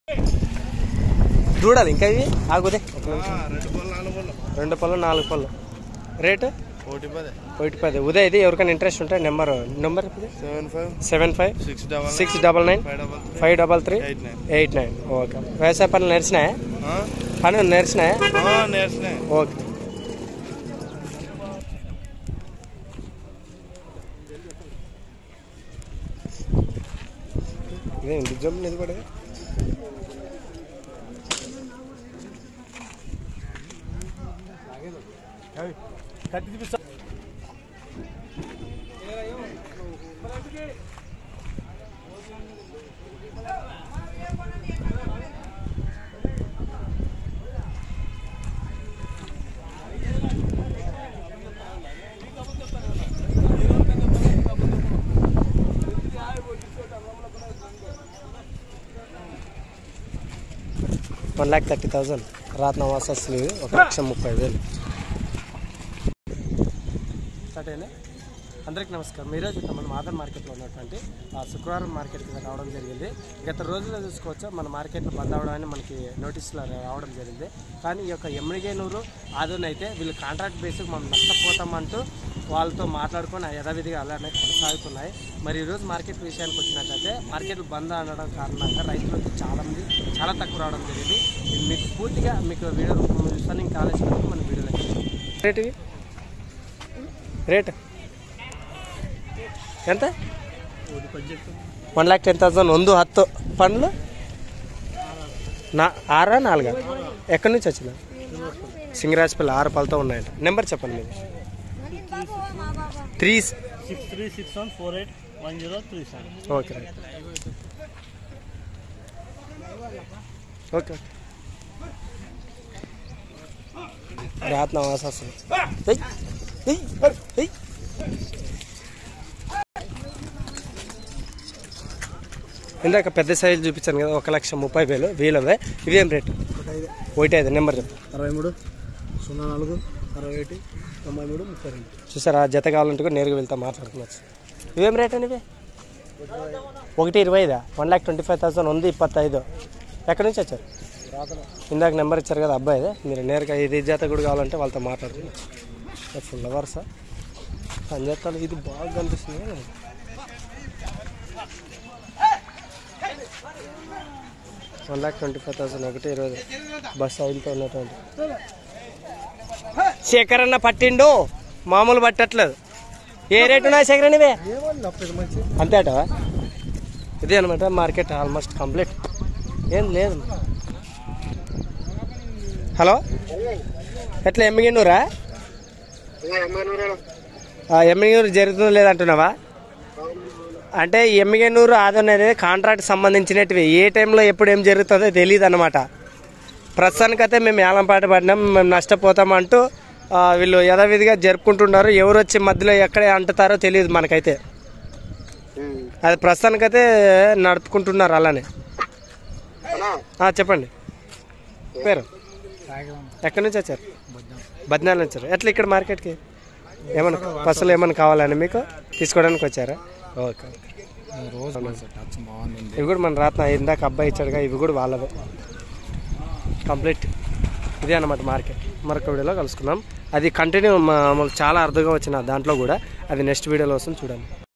చూడాలి ఇంకా ఇవి ఆగుదే ఒక నిమిషం. రెండు పళ్ళు నాలుగు పళ్ళు రెండు పళ్ళు నాలుగు పళ్ళు రేటు ఒకటి పది ఒకటి పది ఉదయ్ ఇది ఎవరికైనా ఇంట్రెస్ట్ ఉంటే number number seven five seven five six double six double nine five double three five double three eight nine eight nine okay వ్యవసాయ పనులు నేర్చినాయా పనులు నేర్చినాయా నేర్చినాయి ఓకే ఇదే నిజం ఇది కూడా కట్టి చూపిస్తా వన్ ల్యాక్ థర్టీ థౌజండ్ రాత్న వాసస్లు ఇవి ఒక లక్ష ముప్పై వేలు స్టార్ట్ అయినా అందరికీ నమస్కారం ఈరోజు ఇక్కడ మన మాదర్ మార్కెట్లో ఉన్నటువంటి ఆ శుక్రవారం మార్కెట్ కింద రావడం జరిగింది గత రోజుల్లో చూసుకోవచ్చు మన మార్కెట్లో బంద్ అవడం అని మనకి నోటీసులు రావడం జరిగింది కానీ ఈ యొక్క ఎమ్మిగేనూరు ఆదోని అయితే వీళ్ళు కాంట్రాక్ట్ బేసిక్ మనం నష్టపోతామంటూ వాళ్ళతో మాట్లాడుకొని యథావిధిగా అలానే కొనసాగుతున్నాయి మరి ఈరోజు మార్కెట్ విషయానికి వచ్చినట్లయితే మార్కెట్లు బంద్ అనడం కారణంగా రైతులకు చాలామంది చాలా తక్కువ రావడం జరిగింది ఇది మీకు పూర్తిగా మీకు వీడియో రూపంలో చూస్తాను ఇంకా ఆలోచన మన వీడియోలో రేట్ ఇవి రేట్ ఎంత వన్ ಲ್ಯಾಕ್ ಟೆನ್ ತೌಸಂಡ್ ಒಂದು ಹತ್ತು పండ్లు నా ఆరా నాలుగా ఎక్కడి నుంచి వచ్చిన సింగరాజపల్లి ఆరు పళ్ళతో ఉన్నాయంట నెంబర్ చెప్పండి మీరు three six three six one four eight one zero three seven okay right okay రాత్న వాసస్తుంది ఇందాక పెద్ద సైజు చూపించాను కదా ఒక లక్ష ముప్పై వేలు వీలవే ఇవేం రేటు ఒకటి ఐదు నెంబర్ చెప్పు అరవై మూడు సున్నా నాలుగు అరవై ఒకటి తొంభై మూడు ముప్పై రెండు చూసారా జత కావాలంటే కూడా నేరుగా వెళ్తా మాట్లాడుకోవచ్చు ఇవేం రేట్ అని ఇవి ఒకటి ఇరవై ఐదా one lakh twenty five thousand ఉంది ఇప్పత్తైదు ఎక్కడి నుంచి వచ్చారు ఇందాక నెంబర్ ఇచ్చారు కదా అబ్బాయి మీరు నేరుగా ఇది జత కూడా కావాలంటే వాళ్ళతో మాట్లాడుకోవచ్చు ఫుల్ అవర్సా పంజాతాలు ఇది బాగా కనిపిస్తుంది కదా. One lakh twenty five thousand ఒకటి ఈరోజు బస్ ఆయిల్తో ఉన్నటువంటి శేఖర్ అన్న పట్టిండు మామూలు పట్టట్లేదు ఏ రేటు ఉన్నాయి శేఖర్ ఇవే అంతేటవా ఇదే అనమాట మార్కెట్ ఆల్మోస్ట్ కంప్లీట్ ఏం లేదు హలో ఎట్లా ఎమ్మిగిన్నూరా ఎమ్మిగిన్నూరు జరుగుతుందో లేదంటున్నావా అంటే ఎమ్మిగనూరు ఆదోనేది కాంట్రాక్ట్ సంబంధించినటివి ఏ టైంలో ఎప్పుడు ఏం జరుగుతుందో తెలియదు అనమాట ప్రస్తుతానికైతే మేము ఏలంపాట పడినాం మేము నష్టపోతాం అంటూ ఆ, వీళ్ళు యథావిధిగా జరుపుకుంటున్నారు ఎవరు వచ్చి మధ్యలో ఎక్కడ అంటుతారో తెలియదు మనకైతే అది ప్రస్తుతానికైతే నడుపుకుంటున్నారు అలానే ఆ, చెప్పండి పేరు ఎక్కడి నుంచి వచ్చారు బద్నాల నుంచి వచ్చారు ఎట్లా ఇక్కడ మార్కెట్కి ఏమన్నా పసులు ఏమైనా కావాలని మీకు తీసుకోవడానికి వచ్చారా ఓకే ఓకే ఇవి కూడా మన రాత్న ఇందాక అబ్బాయి ఇచ్చాడుగా ఇవి కూడా వాళ్ళవే కంప్లీట్ ఇదే అన్నమాట మార్కెట్ మరొక వీడియోలో కలుసుకుందాం అది కంటిన్యూ మామూలు చాలా అర్థంగా వచ్చిన దాంట్లో కూడా అది నెక్స్ట్ వీడియోలో వస్తుంది చూడండి